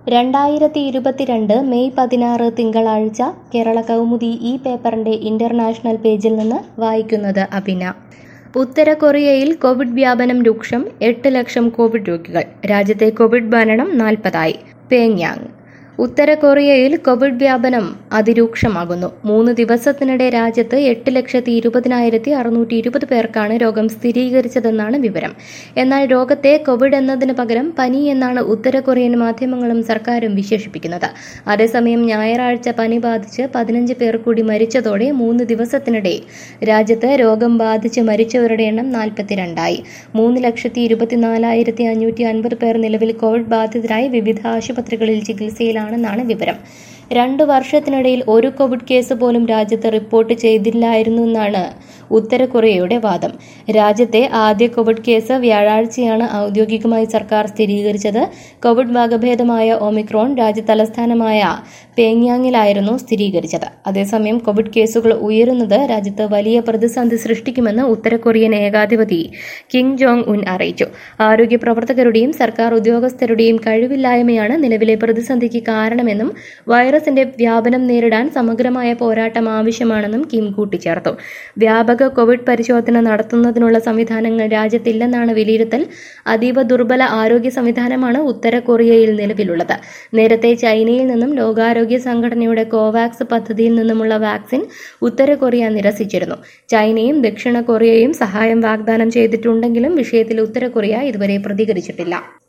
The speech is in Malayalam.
രണ്ടായിരത്തി ഇരുപത്തിരണ്ട് മെയ് പതിനാറ് തിങ്കളാഴ്ച കേരള കൗമുദി ഈ പേപ്പറിന്റെ ഇന്റർനാഷണൽ പേജിൽ നിന്ന് വായിക്കുന്നത് അഭിന ഉത്തര കൊറിയയിൽ കോവിഡ് വ്യാപനം രൂക്ഷം എട്ട് ലക്ഷം കോവിഡ് രോഗികൾ രാജ്യത്തെ കോവിഡ് മരണം നാൽപ്പതായി പേങ്യാങ് ഉത്തര കൊറിയയിൽ കോവിഡ് വ്യാപനം അതിരൂക്ഷമാകുന്നു മൂന്ന് ദിവസത്തിനിടെ രാജ്യത്ത് എട്ട് ലക്ഷത്തി ഇരുപതിനായിരത്തി അറുന്നൂറ്റി ഇരുപത് പേർക്കാണ് രോഗം സ്ഥിരീകരിച്ചതെന്നാണ് വിവരം എന്നാൽ രോഗത്തെ കോവിഡ് എന്നതിന് പകരം പനി എന്നാണ് ഉത്തര കൊറിയൻ മാധ്യമങ്ങളും സർക്കാരും വിശേഷിപ്പിക്കുന്നത് അതേസമയം ഞായറാഴ്ച പനി ബാധിച്ച് പതിനഞ്ച് പേർ കൂടി മരിച്ചതോടെ മൂന്ന് ദിവസത്തിനിടെ രാജ്യത്ത് രോഗം ബാധിച്ച് മരിച്ചവരുടെ എണ്ണം നാൽപ്പത്തിരണ്ടായി മൂന്ന് ലക്ഷത്തി ഇരുപത്തിനാലായിരത്തി അഞ്ഞൂറ്റി അൻപത് പേർ നിലവിൽ കോവിഡ് ബാധിതരായി വിവിധ ആശുപത്രികളിൽ ചികിത്സയിലാണെന്നാണ് വിവരം രണ്ടു വർഷത്തിനിടയിൽ ഒരു കോവിഡ് കേസ് പോലും രാജ്യത്ത് റിപ്പോർട്ട് ചെയ്തില്ലായിരുന്നു എന്നാണ് ഉത്തര കൊറിയയുടെ വാദം രാജ്യത്തെ ആദ്യ കോവിഡ് കേസ് വ്യാഴാഴ്ചയാണ് ഔദ്യോഗികമായി സർക്കാർ സ്ഥിരീകരിച്ചത് കോവിഡ് വകഭേദമായ ഒമിക്രോൺ രാജ്യതലസ്ഥാനമായ പേങ്യാങ്ങിലായിരുന്നു സ്ഥിരീകരിച്ചത് അതേസമയം കോവിഡ് കേസുകൾ ഉയരുന്നത് രാജ്യത്ത് വലിയ പ്രതിസന്ധി സൃഷ്ടിക്കുമെന്ന് ഉത്തര കൊറിയൻ ഏകാധിപതി കിം ജോങ് ഉൻ അറിയിച്ചു ആരോഗ്യ പ്രവർത്തകരുടെയും സർക്കാർ ഉദ്യോഗസ്ഥരുടെയും കഴിവില്ലായ്മയാണ് നിലവിലെ പ്രതിസന്ധിക്ക് കാരണമെന്നും വൈറസിന്റെ വ്യാപനം നേരിടാൻ സമഗ്രമായ പോരാട്ടം ആവശ്യമാണെന്നും കിം കൂട്ടിച്ചേർത്തു വ്യാപക കോവിഡ് പരിശോധന നടത്തുന്നതിനുള്ള സംവിധാനങ്ങൾ രാജ്യത്തില്ലെന്നാണ് വിലയിരുത്തൽ അതീവ ദുർബല ആരോഗ്യ സംവിധാനമാണ് ഉത്തര കൊറിയയിൽ നിലവിലുള്ളത് നേരത്തെ ചൈനയിൽ നിന്നും ലോകാരോഗ്യ സംഘടനയുടെ കോവാക്സ് പദ്ധതിയിൽ നിന്നുമുള്ള വാക്സിൻ ഉത്തര കൊറിയ നിരസിച്ചിരുന്നു ചൈനയും ദക്ഷിണ കൊറിയയും സഹായം വാഗ്ദാനം ചെയ്തിട്ടുണ്ടെങ്കിലും വിഷയത്തിൽ ഉത്തര കൊറിയ ഇതുവരെ പ്രതികരിച്ചിട്ടില്ല